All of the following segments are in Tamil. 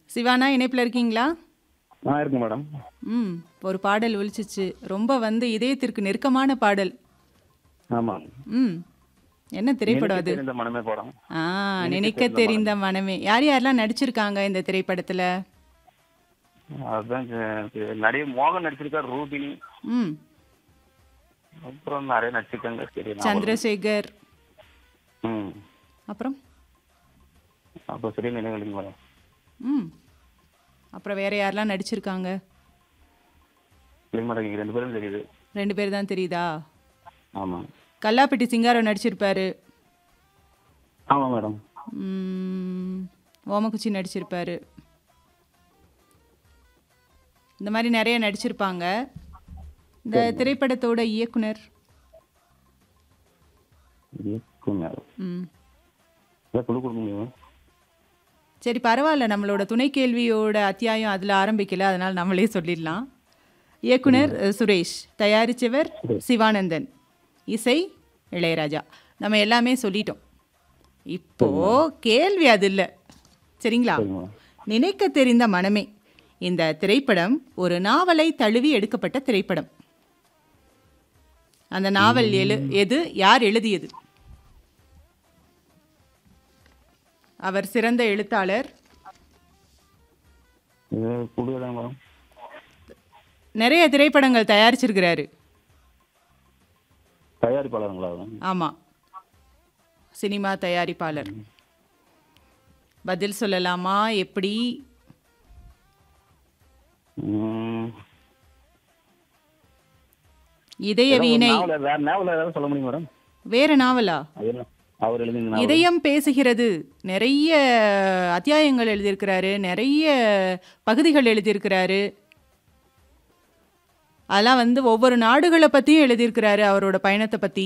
சிவானா இணைப்பில் இருக்கீங்களா ஆ இருக்கு மேடம் ம் ஒரு பாடல் ஒலிச்சிச்சு ரொம்ப வந்து இதயத்திற்கு நெருக்கமான பாடல் ஆமாம் ம் என்ன திரைப்படம் அது இந்த மனமே படம் ஆ நினைக்க தெரிந்த மனமே யார் யாரெல்லாம் நடிச்சிருக்காங்க இந்த திரைப்படத்துல அதுதான் சே- நிறைய மோகன் நடிச்சிருக்காரு ரூபினி ம் அப்புறம் நிறைய நடிச்சிருக்காங்க சரி நான் சந்திரசேகர் ம் அப்புறம் அப்போ சரி நினைவுங்க மேடம் ம் அப்புறம் வேற யாரெல்லாம் நடிச்சிருக்காங்க இல்லைங்க மேடம் இங்க ரெண்டு பேரும் தெரியுது ரெண்டு பேர் தான் தெரியுதா ஆமாம் கல்லாப்பட்டி சிங்காரம் நடிச்சிருப்பாரு ஆமாம் மேடம் ம், ஓமக்குச்சி நடிச்சிருப்பாரு இந்த மாதிரி நிறைய நடிச்சிருப்பாங்க இந்த திரைப்படத்தோட இயக்குனர் இயக்குனர் ம் இதை குழு கொடுக்க முடியுமா சரி பரவாயில்ல நம்மளோட துணை கேள்வியோட அத்தியாயம் அதில் ஆரம்பிக்கல அதனால் நம்மளே சொல்லிடலாம் இயக்குனர் அஹ், சுரேஷ் தயாரித்தவர் சிவானந்தன் இசை இளையராஜா நம்ம எல்லாமே சொல்லிட்டோம் இப்போ கேள்வி அது இல்லை சரிங்களா சரிங்க மேடம் நினைக்க தெரிந்த மனமே இந்த திரைப்படம் ஒரு நாவலை தழுவி எடுக்கப்பட்ட திரைப்படம் அந்த நாவல் எழு எது யார் எழுதியது அவர் சிறந்த எழுத்தாளர் இது கொடுக்குதாங்க மேடம் நிறைய திரைப்படங்கள் தயாரிச்சிருக்கிறாரு தயாரிப்பாளருங்களா அது? ஆமாம் சினிமா தயாரிப்பாளர் பதில் சொல்லலாமா எப்படி ம். இதய ஏதாவது ஒரு வீணை நாவல் வேற நாவல் ஏதாவது சொல்ல முடியும் மேடம் வேற நாவலா அது என்ன அவர் எழுதின நாவல் இதயம் பேசுகிறது நிறைய அத்தியாயங்கள் எழுதியிருக்கிறாரு நிறைய பகுதிகள் எழுதியிருக்கிறாரு அதெல்லாம் வந்து ஒவ்வொரு நாடுகளை பற்றியும் எழுதியிருக்கிறாரு அவரோட பயணத்தை பற்றி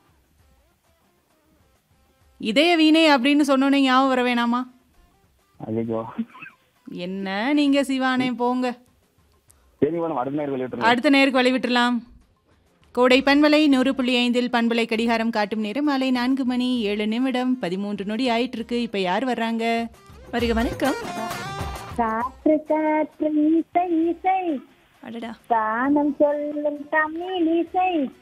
இதய வீணை அப்படின்னு சொன்னோன்னே ஞாபகம் வர வேணாமா ஐயோ என்ன நீங்க சிவானே போங்க சரி மேடம் அடுத்த நேரம் வெளியிட்டு அடுத்த நேருக்கு வழிவிட்டுலாம் கோடை பண்பலை நூறு புள்ளி ஐந்தில் பண்பலை கடிகாரம் காட்டும் நேரம் மாலை நான்கு மணி ஏழு நிமிடம் பதிமூன்று நொடி ஆயிட்டு இருக்கு இப்ப யார் வர்றாங்க வருக வணக்கம் காற்று காற்று இசை இசை அடடா தானம் சொல்லும் தமிழ் இசை